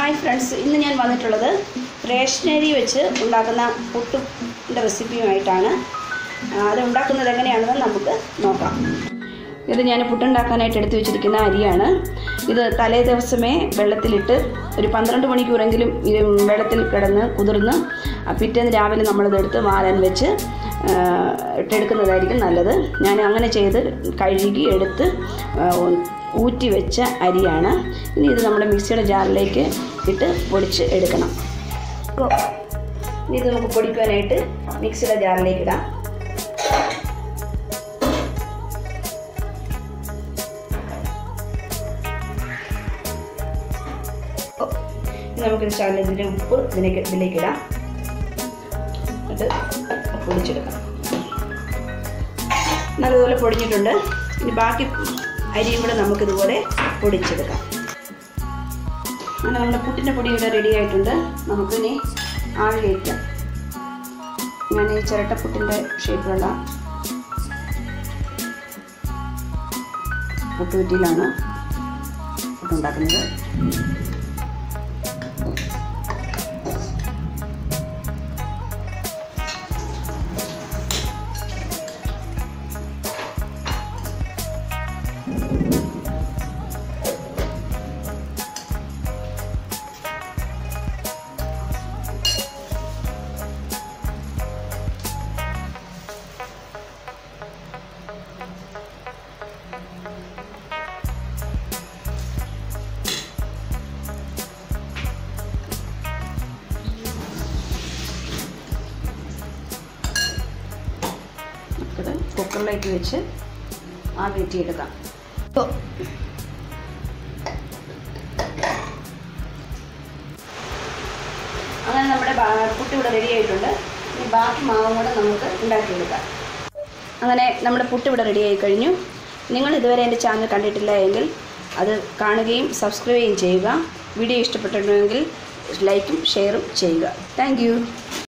hi friends ഇന്ന് ഞാൻ വന്നിട്ടുള്ളത് റേഷനരി വെച്ച് ഉണ്ടാക്കുന്ന പുട്ടിൻ്റെ റെസിപ്പിയുമായിട്ടാണ് ആ, അത് ഉണ്ടാക്കുന്നത് എങ്ങനെയാണെന്ന് നമുക്ക് നോക്കാം ഇത് ഞാൻ പുട്ടുണ്ടാക്കാനായിട്ട് എടുത്തു വെച്ചിരിക്കുന്ന അരിയാണ് ഇത് തലേ ദിവസമേ വെള്ളത്തിലിട്ട് ഒരു പന്ത്രണ്ട് മണിക്കൂറെങ്കിലും ഇത് വെള്ളത്തിൽ കിടന്ന് കുതിർന്ന് ആ, പിറ്റേന്ന് രാവിലെ നമ്മളിതെടുത്ത് വാലാൻ വെച്ച് ആ, ഇട്ടെടുക്കുന്നതായിരിക്കും നല്ലത് ഞാൻ അങ്ങനെ ചെയ്ത് കഴുകി എടുത്ത് ആ, ഊറ്റി വെച്ച അരിയാണ് ഇനി ഇത് നമ്മുടെ മിക്സിയുടെ ജാറിലേക്ക് ഇട്ട് പൊടിച്ച് എടുക്കണം അപ്പോൾ ഇനി ഇത് നമുക്ക് പൊടിക്കാനായിട്ട് മിക്സിയുടെ ജാറിലേക്ക് ഇടാം ഓ, ഇനി നമുക്കിത് ശകലം ഇതിൻ്റെ ഉപ്പ് ഇതിലേക്ക് ഇതിലേക്ക് ഇടാം എന്നിട്ട് പൊടിച്ചെടുക്കാം നല്ലതുപോലെ പൊടിഞ്ഞിട്ടുണ്ട് ഇനി ബാക്കി അരിയും കൂടെ നമുക്കിതുപോലെ പൊടിച്ചെടുക്കാം അങ്ങനെ നമ്മുടെ പുട്ടിൻ്റെ പൊടി ഇവിടെ റെഡി ആയിട്ടുണ്ട് നമുക്കിനി ആവി വയ്ക്കാം ഞാൻ ഈ ചിരട്ടപ്പുട്ടിൻ്റെ ഷേപ്പിലുള്ള പുട്ടുകുറ്റിയിലാണ് പുട്ടുണ്ടാക്കുന്നത് നമുക്കത് കുക്കറിലേക്ക് വെച്ച് ആ വെറ്റിയെടുക്കാം ഇപ്പോൾ അങ്ങനെ നമ്മുടെ ബാ- പുട്ട് ഇവിടെ റെഡി ആയിട്ടുണ്ട് ഇനി ബാക്കി മാവും കൂടെ നമുക്ക് ഉണ്ടാക്കിയെടുക്കാം അങ്ങനെ നമ്മുടെ പുട്ട് ഇവിടെ റെഡി ആയി കഴിഞ്ഞു നിങ്ങൾ ഇതുവരെ എൻ്റെ ചാനൽ കണ്ടിട്ടില്ല എങ്കിൽ അത് കാണുകയും സബ്സ്ക്രൈബ് ചെയ്യുകയും ചെയ്യുക വീഡിയോ ഇഷ്ടപ്പെട്ടിട്ടുണ്ടെങ്കിൽ ലൈക്കും ഷെയറും ചെയ്യുക താങ്ക്